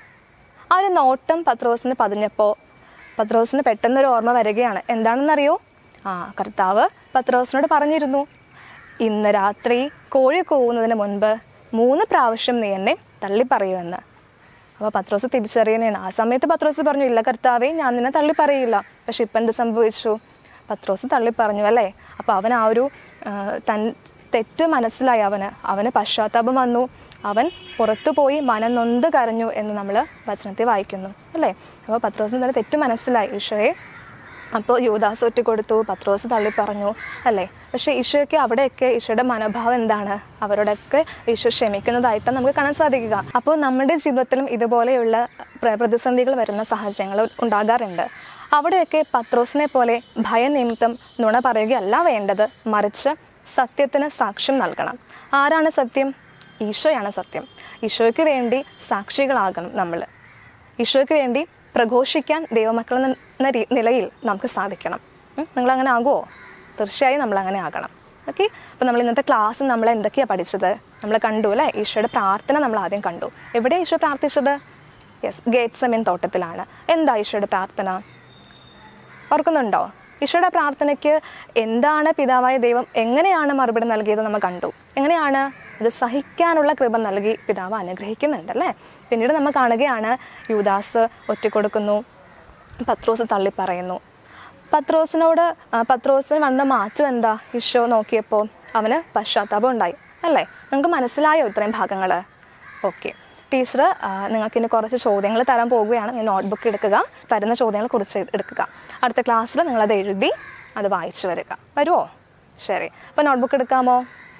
ആ ഒരു നോട്ടം പത്രോസിന് പതിഞ്ഞപ്പോൾ പത്രോസിന് പെട്ടെന്നൊരു ഓർമ്മ വരികയാണ് എന്താണെന്നറിയോ ആ കർത്താവ് പത്രോസിനോട് പറഞ്ഞിരുന്നു ഇന്ന് രാത്രി കോഴി കൂവുന്നതിന് മുൻപ് മൂന്ന് പ്രാവശ്യം നീ എന്നെ തള്ളി പറയുമെന്ന് അപ്പോൾ പത്രോസ് തിരിച്ചറിയുന്നതാണ് ആ സമയത്ത് പത്രോസ് പറഞ്ഞു ഇല്ല കർത്താവേ ഞാൻ നിന്നെ തള്ളി പറയില്ല പക്ഷെ ഇപ്പം എന്ത് സംഭവിച്ചു പത്രോസ് തള്ളി പറഞ്ഞു അല്ലേ അപ്പോൾ അവൻ ആ ഒരു ആ, തൻ തെറ്റ് മനസ്സിലായി അവന് അവന് പശ്ചാത്താപം വന്നു അവൻ പുറത്തു പോയി മനം നൊന്ത് കരഞ്ഞു എന്ന് നമ്മൾ വചനത്തിൽ വായിക്കുന്നു അല്ലേ അപ്പോൾ പത്രോസിന് തന്നെ തെറ്റ് മനസ്സിലായി ഈശോയെ അപ്പോൾ യൂദാസ് ഒറ്റ കൊടുത്തു പത്രോസ് തള്ളി പറഞ്ഞു അല്ലേ പക്ഷേ ഈശോയ്ക്ക് അവിടെയൊക്കെ ഈശോയുടെ മനോഭാവം എന്താണ് അവരോടൊക്കെ ഈശോ ക്ഷമിക്കുന്നതായിട്ട് നമുക്ക് കാണാൻ സാധിക്കുക അപ്പോൾ നമ്മുടെ ജീവിതത്തിലും ഇതുപോലെയുള്ള പ്ര- പ്രതിസന്ധികൾ വരുന്ന സാഹചര്യങ്ങൾ ഉണ്ടാകാറുണ്ട് അവിടെയൊക്കെ പത്രോസിനെ പോലെ ഭയനിമിത്തം നുണ പറയുകയല്ല വേണ്ടത് മറിച്ച് സത്യത്തിന് സാക്ഷ്യം നൽകണം ആരാണ് സത്യം ഈശോയാണ് സത്യം ഈശോയ്ക്ക് വേണ്ടി സാക്ഷികളാകണം നമ്മൾ ഈശോയ്ക്ക് വേണ്ടി പ്രഘോഷിക്കാൻ ദൈവമക്കൾ എന്ന രീ- നിലയിൽ നമുക്ക് സാധിക്കണം ഉം? നിങ്ങളങ്ങനെ ആകുമോ തീർച്ചയായും നമ്മൾ അങ്ങനെ ആകണം ഓക്കെ അപ്പോൾ നമ്മൾ ഇന്നത്തെ ക്ലാസ് നമ്മൾ എന്തൊക്കെയാണ് പഠിച്ചത് നമ്മൾ കണ്ടു അല്ലേ ഈശോയുടെ പ്രാർത്ഥന നമ്മൾ ആദ്യം കണ്ടു എവിടെയാണ് ഈശോ പ്രാർത്ഥിച്ചത് യെസ് ഗേറ്റ്സമിൻ തോട്ടത്തിലാണ് എന്താ ഈശോയുടെ പ്രാർത്ഥന ഓർക്കുന്നുണ്ടോ ഈശോയുടെ പ്രാർത്ഥനയ്ക്ക് എന്താണ് പിതാവായ ദൈവം എങ്ങനെയാണ് മറുപടി നൽകിയത് നമ്മൾ കണ്ടു എങ്ങനെയാണ് ഇത് സഹിക്കാനുള്ള കൃപ നൽകി പിതാവ് അനുഗ്രഹിക്കുന്നുണ്ട് അല്ലേ പിന്നീട് നമ്മൾ കാണുകയാണ് യൂദാസ് ഒറ്റക്കൊടുക്കുന്നു പത്രോസ് തള്ളി പറയുന്നു പത്രോസിനോട് ആ, പത്രോസിന് വന്ന മാറ്റം എന്താ ഈശോ നോക്കിയപ്പോൾ അവന് പശ്ചാത്താപം ഉണ്ടായി അല്ലേ നിങ്ങൾക്ക് മനസ്സിലായോ ഇത്രയും ഭാഗങ്ങൾ ഓക്കെ ടീച്ചർ നിങ്ങൾക്ക് ഇനി കുറച്ച് ചോദ്യങ്ങൾ തരാൻ പോകുകയാണ് ഞാൻ നോട്ട്ബുക്ക് എടുക്കുക തരുന്ന ചോദ്യങ്ങൾ കുറിച്ച് എടുക്കുക അടുത്ത ക്ലാസ്സിൽ നിങ്ങളത് എഴുതി അത് വായിച്ചു വരിക വരുമോ ശരി അപ്പോൾ നോട്ട്ബുക്ക് എടുക്കാമോ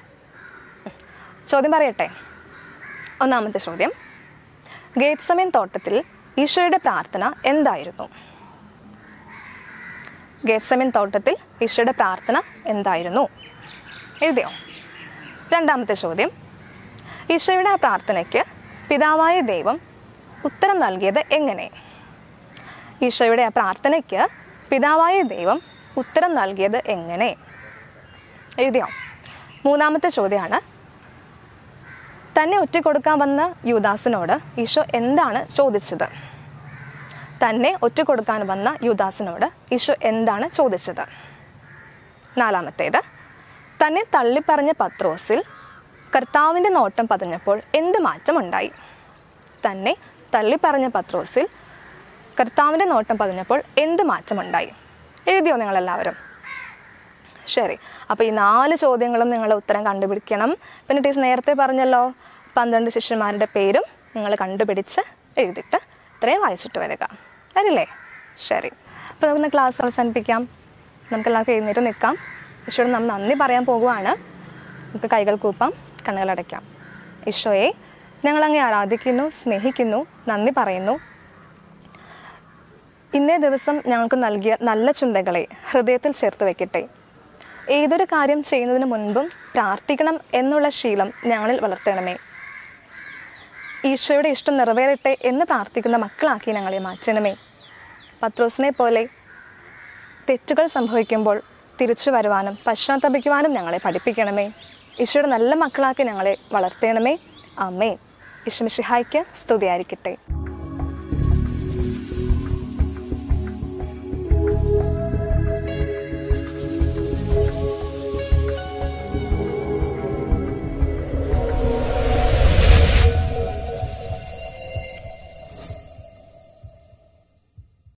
ഉം. ചോദ്യം പറയട്ടെ ഒന്നാമത്തെ ചോദ്യം ഗേറ്റ്സമീൻ തോട്ടത്തിൽ ഈശോയുടെ പ്രാർത്ഥന എന്തായിരുന്നു ഗേറ്റ്സമീൻ തോട്ടത്തിൽ ഈശോയുടെ പ്രാർത്ഥന എന്തായിരുന്നു എഴുതിയോ രണ്ടാമത്തെ ചോദ്യം ഈശോയുടെ ആ പ്രാർത്ഥനയ്ക്ക് പിതാവായ ദൈവം ഉത്തരം നൽകിയത് എങ്ങനെ ഈശോയുടെ ആ പ്രാർത്ഥനയ്ക്ക് പിതാവായ ദൈവം ഉത്തരം നൽകിയത് എങ്ങനെ എഴുതിയോ മൂന്നാമത്തെ ചോദ്യമാണ് തന്നെ ഒറ്റക്കൊടുക്കാൻ വന്ന യൂദാസിനോട് ഈശോ എന്താണ് ചോദിച്ചത് തന്നെ ഒറ്റക്കൊടുക്കാൻ വന്ന യൂദാസിനോട് ഈശോ എന്താണ് ചോദിച്ചത് നാലാമത്തേത് തന്നെ തള്ളിപ്പറഞ്ഞ പത്രോസിൽ കർത്താവിൻ്റെ നോട്ടം പതിഞ്ഞപ്പോൾ എന്ത് മാറ്റമുണ്ടായി തന്നെ തള്ളിപ്പറഞ്ഞ പത്രോസിൽ കർത്താവിൻ്റെ നോട്ടം പതിഞ്ഞപ്പോൾ എന്ത് മാറ്റമുണ്ടായി എഴുതിയോ നിങ്ങളെല്ലാവരും ശരി അപ്പോൾ ഈ നാല് ചോദ്യങ്ങളും നിങ്ങൾ ഉത്തരം കണ്ടുപിടിക്കണം പിന്നെ ടീച്ചർ നേരത്തെ പറഞ്ഞല്ലോ പന്ത്രണ്ട് ശിഷ്യന്മാരുടെ പേരും നിങ്ങൾ കണ്ടുപിടിച്ച് എഴുതിയിട്ട് ഇത്രയും വായിച്ചിട്ട് വരിക വരില്ലേ ശരി അപ്പോൾ നമുക്ക് ക്ലാസ് അവസാനിപ്പിക്കാം നമുക്ക് എല്ലാവർക്കും എഴുന്നേറ്റ് നിൽക്കാം ഈശോയോട് നമ്മൾ നന്ദി പറയാൻ പോകുവാണ് നമുക്ക് കൈകൾ കൂപ്പാം കണ്ണുകൾ അടയ്ക്കാം ഈശോയെ ഞങ്ങളങ്ങേ ആരാധിക്കുന്നു സ്നേഹിക്കുന്നു നന്ദി പറയുന്നു ഇന്നേ ദിവസം ഞങ്ങൾക്ക് നൽകിയ നല്ല ചിന്തകളെ ഹൃദയത്തിൽ ചേർത്ത് വെക്കട്ടെ ഏതൊരു കാര്യം ചെയ്യുന്നതിന് മുൻപും പ്രാർത്ഥിക്കണം എന്നുള്ള ശീലം ഞങ്ങളിൽ വളർത്തണമേ ഈശോയുടെ ഇഷ്ടം നിറവേറട്ടെ എന്ന് പ്രാർത്ഥിക്കുന്ന മക്കളാക്കി ഞങ്ങളെ മാറ്റണമേ പത്രോസിനെ പോലെ തെറ്റുകൾ സംഭവിക്കുമ്പോൾ തിരിച്ചു വരുവാനും പശ്ചാത്തപിക്കുവാനും ഞങ്ങളെ പഠിപ്പിക്കണമേ ഈശോയുടെ നല്ല മക്കളാക്കി ഞങ്ങളെ വളർത്തണമേ അമ്മേ ഈശ്വമിഷിഹായ്ക്ക് സ്തുതിയായിരിക്കട്ടെ